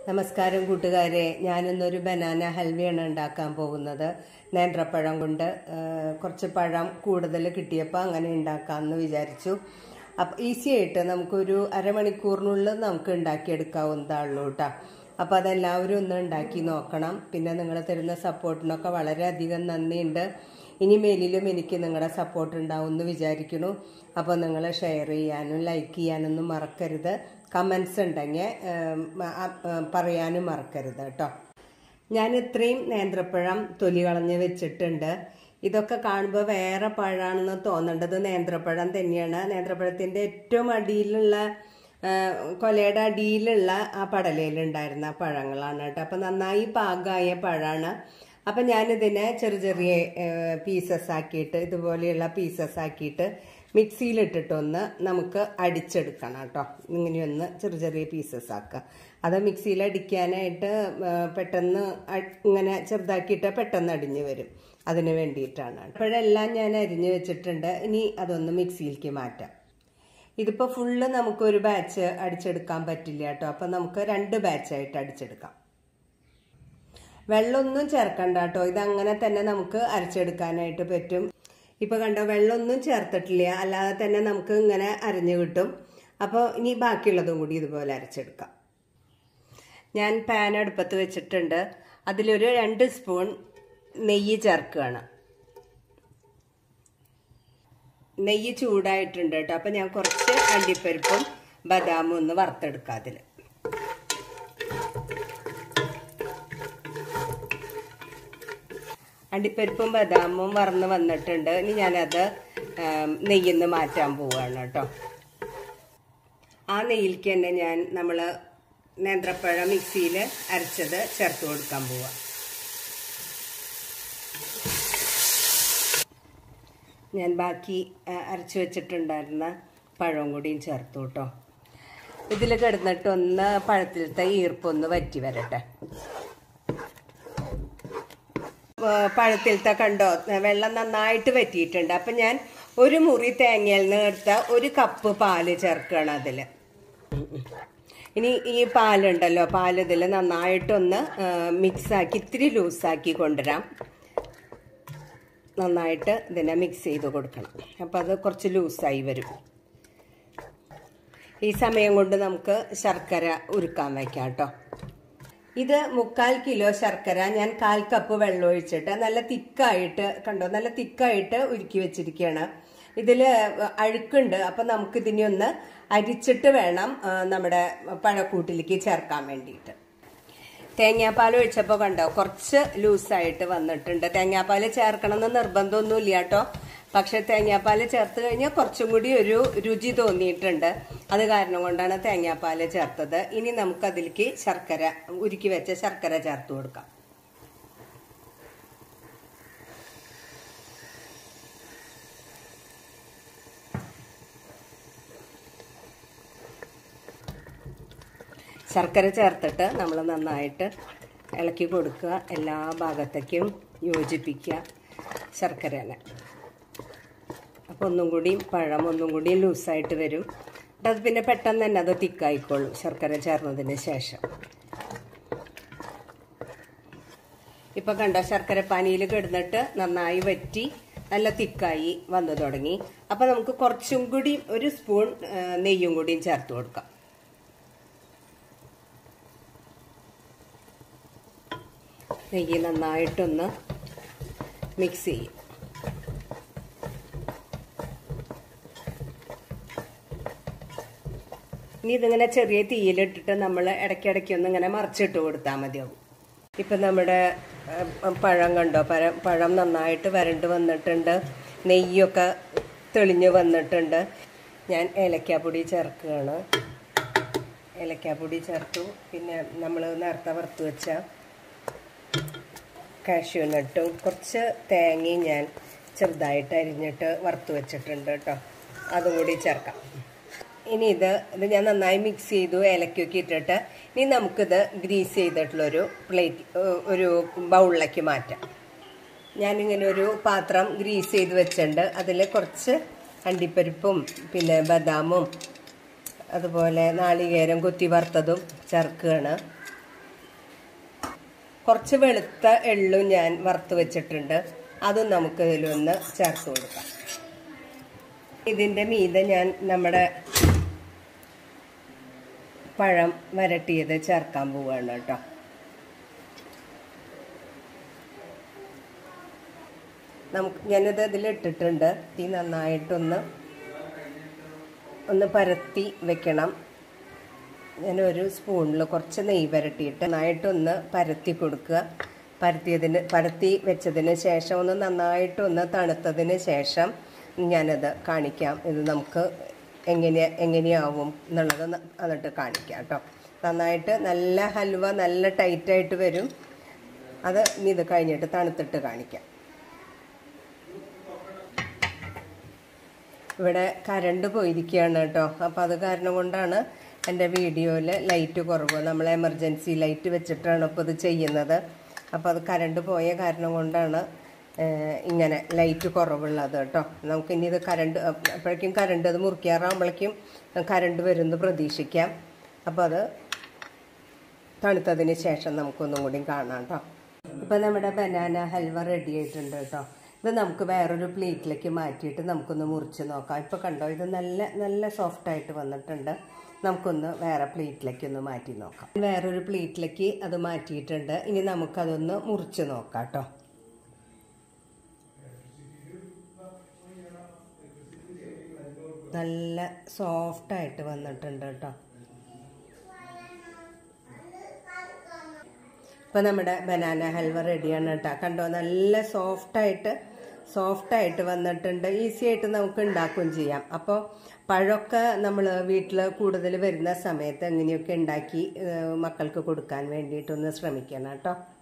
നമസ്കാരം കൂട്ടുകാരെ ഞാനിന്നൊരു ബനാന ഹൽവയാണ് ഉണ്ടാക്കാൻ പോകുന്നത് നേന്ത്രപ്പഴം കൊണ്ട് ആ, കുറച്ച് പഴം കൂടുതൽ കിട്ടിയപ്പോൾ അങ്ങനെ ഉണ്ടാക്കാമെന്ന് വിചാരിച്ചു അപ്പം ഈസി ആയിട്ട് നമുക്കൊരു അരമണിക്കൂറിനുള്ളിൽ നമുക്ക് ഉണ്ടാക്കിയെടുക്കാവുന്നതാണല്ലോ കേട്ടോ അപ്പോൾ അതെല്ലാവരും ഒന്ന് ഉണ്ടാക്കി നോക്കണം പിന്നെ നിങ്ങൾ തരുന്ന സപ്പോർട്ടിനൊക്കെ വളരെയധികം നന്ദിയുണ്ട് ഇനി മേലിലും എനിക്ക് നിങ്ങളുടെ സപ്പോർട്ട് ഉണ്ടാവും എന്ന് വിചാരിക്കുന്നു അപ്പോൾ നിങ്ങൾ ഷെയർ ചെയ്യാനും ലൈക്ക് ചെയ്യാനൊന്നും മറക്കരുത് കമൻസ് ഉണ്ടെങ്കിൽ ഉം, ആ, ഉം, പറയാനും മറക്കരുത് കേട്ടോ ഞാൻ ഇത്രയും നേന്ത്രപ്പഴം തൊലി കളഞ്ഞ് വെച്ചിട്ടുണ്ട് ഇതൊക്കെ കാണുമ്പോൾ വേറെ പഴമാണെന്ന് തോന്നേണ്ടത് നേന്ത്രപ്പഴം തന്നെയാണ് നേന്ത്രപ്പഴത്തിൻ്റെ ഏറ്റവും അടിയിലുള്ള ആ, കൊലയുടെ അടിയിലുള്ള ആ പടലയിലുണ്ടായിരുന്ന പഴങ്ങളാണ് കേട്ടോ അപ്പം നന്നായി പാകമായ പഴമാണ് അപ്പം ഞാനിതിനെ ചെറിയ ചെറിയ പീസസ് ആക്കിയിട്ട് ഇതുപോലെയുള്ള പീസസ് ആക്കിയിട്ട് മിക്സിയിലിട്ടിട്ടൊന്ന് നമുക്ക് അടിച്ചെടുക്കണം കേട്ടോ ഇങ്ങനെയൊന്ന് ചെറിയ ചെറിയ പീസസ് ആക്കുക അത് മിക്സിയിൽ അടിക്കാനായിട്ട് ആ, പെട്ടെന്ന് അ- ഇങ്ങനെ ചെറുതാക്കിയിട്ട് പെട്ടെന്ന് അടിഞ്ഞു വരും അതിന് വേണ്ടിയിട്ടാണ് അപ്പോഴെല്ലാം ഞാൻ അരിഞ്ഞു വെച്ചിട്ടുണ്ട് ഇനി അതൊന്ന് മിക്സിയിലേക്ക് മാറ്റാം ഇതിപ്പോൾ ഫുള്ള് നമുക്കൊരു ബാച്ച് അടിച്ചെടുക്കാൻ പറ്റില്ല കേട്ടോ അപ്പം നമുക്ക് രണ്ട് ബാച്ചായിട്ട് അടിച്ചെടുക്കാം വെള്ളമൊന്നും ചേർക്കണ്ട കേട്ടോ ഇതങ്ങനെ തന്നെ നമുക്ക് അരച്ചെടുക്കാനായിട്ട് പറ്റും ഇപ്പൊ കണ്ടോ വെള്ളമൊന്നും ചേർത്തിട്ടില്ല അല്ലാതെ തന്നെ നമുക്ക് ഇങ്ങനെ അരഞ്ഞു കിട്ടും അപ്പോൾ ഇനി ബാക്കിയുള്ളതും കൂടി ഇതുപോലെ അരച്ചെടുക്കാം ഞാൻ പാൻ അടുപ്പത്ത് വെച്ചിട്ടുണ്ട് അതിലൊരു രണ്ട് സ്പൂൺ നെയ്യ് ചേർക്കുകയാണ് നെയ്യ് ചൂടായിട്ടുണ്ട് കേട്ടോ അപ്പം ഞാൻ കുറച്ച് അണ്ടിപ്പരിപ്പും ബദാമും ഒന്ന് വറുത്തെടുക്കാം അതിൽ അണ്ടിപ്പരിപ്പും ബദാമും വറന്ന് വന്നിട്ടുണ്ട് ഇനി ഞാനത് ആം, നെയ്യിന്ന് മാറ്റാൻ പോവുകയാണ് കേട്ടോ ആ നെയ്യിലേക്ക് തന്നെ ഞാൻ നമ്മൾ നേന്ത്രപ്പഴം മിക്സിയിൽ അരച്ചത് ചേർത്ത് കൊടുക്കാൻ പോവാം ഞാൻ ബാക്കി ആ, അരച്ച് വെച്ചിട്ടുണ്ടായിരുന്ന പഴവും കൂടിയും ചേർത്തു കേട്ടോ ഇതിൽ കിടന്നിട്ട് ഒന്ന് പഴത്തിലത്തെ ഈർപ്പൊന്ന് വറ്റി വരട്ടെ ആ, പഴത്തിലത്തെ കണ്ടോ വെള്ളം നന്നായിട്ട് വറ്റിയിട്ടുണ്ട് അപ്പം ഞാൻ ഒരു മുറി തേങ്ങയിൽ നിന്ന് എടുത്ത ഒരു കപ്പ് പാല് ചേർക്കുകയാണ് അതിൽ ഇനി ഈ പാലുണ്ടല്ലോ പാല് ഇതിൽ നന്നായിട്ടൊന്ന് മിക്സാക്കി ഇത്തിരി ലൂസാക്കി കൊണ്ടുവരാം നന്നായിട്ട് ഇതിനെ മിക്സ് ചെയ്ത് കൊടുക്കണം അപ്പം അത് കുറച്ച് ലൂസായി വരും ഈ സമയം കൊണ്ട് നമുക്ക് ശർക്കര ഉരുക്കാൻ വയ്ക്കാം കേട്ടോ ഇത് മുക്കാൽ കിലോ ശർക്കര ഞാൻ കാൽ കപ്പ് വെള്ളം ഒഴിച്ചിട്ട് നല്ല തിക്കായിട്ട് കണ്ടോ നല്ല തിക്കായിട്ട് ഉരുക്കി വെച്ചിരിക്കുകയാണ് ഇതിൽ അഴുക്കുണ്ട് അപ്പം നമുക്ക് ഇതിനെ ഒന്ന് അരിച്ചിട്ട് വേണം ആ, നമ്മുടെ പഴക്കൂട്ടിലേക്ക് ചേർക്കാൻ വേണ്ടിയിട്ട് തേങ്ങാപ്പാൽ ഒഴിച്ചപ്പോൾ കണ്ടോ കുറച്ച് ലൂസായിട്ട് വന്നിട്ടുണ്ട് തേങ്ങാപ്പാൽ ചേർക്കണം എന്ന് നിർബന്ധമൊന്നുമില്ല കേട്ടോ പക്ഷെ തേങ്ങാപ്പാൽ ചേർത്ത് കഴിഞ്ഞാൽ കുറച്ചും കൂടി ഒരു രുചി തോന്നിയിട്ടുണ്ട് അത് കാരണം കൊണ്ടാണ് തേങ്ങാപ്പാൽ ചേർത്തത് ഇനി നമുക്ക് അതിലേക്ക് ശർക്കര ഉരുക്കി വെച്ച ശർക്കര ചേർത്ത് കൊടുക്കാം ശർക്കര ചേർത്തിട്ട് നമ്മൾ നന്നായിട്ട് ഇളക്കി കൊടുക്കുക എല്ലാ ഭാഗത്തേക്കും യോജിപ്പിക്കുക ശർക്കരനെ അപ്പോൾ ഒന്നും കൂടി പഴം ഒന്നും കൂടി ലൂസായിട്ട് വരും അത് പിന്നെ പെട്ടെന്ന് തന്നെ അത് തിക്കായിക്കോളും ശർക്കര ചേർന്നതിന് ശേഷം ഇപ്പം കണ്ടോ ശർക്കര പാനിയിൽ കിടന്നിട്ട് നന്നായി വറ്റി നല്ല തിക്കായി വന്നു തുടങ്ങി അപ്പം നമുക്ക് കുറച്ചും കൂടി ഒരു സ്പൂൺ ആ, നെയ്യും കൂടിയും ചേർത്ത് കൊടുക്കാം നെയ്യ് നന്നായിട്ടൊന്ന് മിക്സ് ചെയ്യും ഇനി ഇതിങ്ങനെ ചെറിയ തീയിലിട്ടിട്ട് നമ്മൾ ഇടയ്ക്കിടയ്ക്ക് ഒന്ന് ഇങ്ങനെ മറിച്ചിട്ട് കൊടുത്താൽ മതിയാവും ഇപ്പം നമ്മുടെ ഏഹ്, പഴം കണ്ടോ പഴം പഴം നന്നായിട്ട് വരണ്ട് വന്നിട്ടുണ്ട് നെയ്യൊക്കെ തെളിഞ്ഞ് വന്നിട്ടുണ്ട് ഞാൻ ഏലക്കാപ്പൊടി ചേർക്കുകയാണ് ഏലക്കാപ്പൊടി ചേർത്തു പിന്നെ നമ്മൾ നേരത്തെ വറുത്ത് വെച്ച കാഷ്യൂ നട്ടും കുറച്ച് തേങ്ങയും ഞാൻ ചെറുതായിട്ട് അരിഞ്ഞിട്ട് വറുത്ത് വെച്ചിട്ടുണ്ട് കേട്ടോ അതും കൂടി ചേർക്കാം ഇനി ഇത് ഇത് ഞാൻ നന്നായി മിക്സ് ചെയ്തു ഏലക്കൊക്കെ ഇട്ടിട്ട് ഇനി നമുക്കിത് ഗ്രീസ് ചെയ്തിട്ടുള്ളൊരു പ്ലേറ്റ് ഒരു ബൗളിലേക്ക് മാറ്റാം ഞാനിങ്ങനെ ഒരു പാത്രം ഗ്രീസ് ചെയ്ത് വെച്ചിട്ടുണ്ട് അതിൽ കുറച്ച് അണ്ടിപ്പരിപ്പും പിന്നെ ബദാമും അതുപോലെ നാളികേരം കുത്തി വറുത്തതും ചേർക്കുകയാണ് കുറച്ച് വെളുത്ത എള്ളും ഞാൻ വറുത്ത് വെച്ചിട്ടുണ്ട് അതും നമുക്ക് ഇതിലൊന്ന് ചേർത്ത് കൊടുക്കാം ഇതിൻ്റെ മീതെ ഞാൻ നമ്മുടെ പഴം വരട്ടിയത് ചേർക്കാൻ പോവുകയാണ് കേട്ടോ നമുക്ക് ഞാനിത് ഇതിലിട്ടിട്ടുണ്ട് തീ നന്നായിട്ടൊന്ന് ഒന്ന് പരത്തി വെക്കണം ഞാനൊരു സ്പൂണിൽ കുറച്ച് നെയ്യ് വരട്ടിയിട്ട് നന്നായിട്ടൊന്ന് പരത്തി കൊടുക്കുക പരത്തിയതിന് പരത്തി വെച്ചതിന് ശേഷം ഒന്ന് നന്നായിട്ടൊന്ന് തണുത്തതിന് ശേഷം ഞാനത് കാണിക്കാം ഇത് നമുക്ക് എങ്ങനെ എങ്ങനെയാവും എന്നുള്ളത് ന- എന്നിട്ട് കാണിക്കാം കേട്ടോ നന്നായിട്ട് നല്ല ഹൽവ നല്ല ടൈറ്റായിട്ട് വരും അത് ഇനി ഇത് കഴിഞ്ഞിട്ട് തണുത്തിട്ട് കാണിക്കാം ഇവിടെ കരണ്ട് പോയിരിക്കുകയാണ് കേട്ടോ അപ്പോൾ അത് കാരണം കൊണ്ടാണ് എൻ്റെ വീഡിയോയിൽ ലൈറ്റ് കുറവ് നമ്മൾ എമർജൻസി ലൈറ്റ് വെച്ചിട്ടാണ് ഇപ്പോൾ ഇത് ചെയ്യുന്നത് അപ്പോൾ അത് കരണ്ട് പോയ കാരണം കൊണ്ടാണ് ഏഹ്, ഇങ്ങനെ ലൈറ്റ് കുറവുള്ളത് കേട്ടോ നമുക്കിനി ഇത് കരണ്ട് അപ്പോഴേക്കും കരണ്ട് അത് മുറിക്കാറാകുമ്പോഴേക്കും കരണ്ട് വരുമെന്ന് പ്രതീക്ഷിക്കാം അപ്പോൾ അത് തണുത്തതിന് ശേഷം നമുക്കൊന്നും കൂടി കാണാം കേട്ടോ ഇപ്പം നമ്മുടെ ബനാന ഹൽവ റെഡി ആയിട്ടുണ്ട് കേട്ടോ ഇത് നമുക്ക് വേറൊരു പ്ലേറ്റിലേക്ക് മാറ്റിയിട്ട് നമുക്കൊന്ന് മുറിച്ച് നോക്കാം ഇപ്പോൾ കണ്ടോ ഇത് നല്ല നല്ല സോഫ്റ്റ് ആയിട്ട് വന്നിട്ടുണ്ട് നമുക്കൊന്ന് വേറെ പ്ലേറ്റിലേക്ക് ഒന്ന് മാറ്റി നോക്കാം വേറൊരു പ്ലേറ്റിലേക്ക് അത് മാറ്റിയിട്ടുണ്ട് ഇനി നമുക്കതൊന്ന് മുറിച്ച് നോക്കാം കേട്ടോ നല്ല സോഫ്റ്റ് ആയിട്ട് വന്നിട്ടുണ്ട് കേട്ടോ ഇപ്പം നമ്മുടെ ബനാന ഹൽവ റെഡിയാണ് കേട്ടോ കണ്ടോ നല്ല സോഫ്റ്റായിട്ട് സോഫ്റ്റായിട്ട് വന്നിട്ടുണ്ട് ഈസി ആയിട്ട് നമുക്ക് ഉണ്ടാക്കുകയും ചെയ്യാം അപ്പോൾ പഴമൊക്കെ നമ്മൾ വീട്ടിൽ കൂടുതൽ വരുന്ന സമയത്ത് എങ്ങനെയൊക്കെ ഉണ്ടാക്കി ഏഹ്, മക്കൾക്ക് കൊടുക്കാൻ വേണ്ടിയിട്ടൊന്ന് ശ്രമിക്കണം കേട്ടോ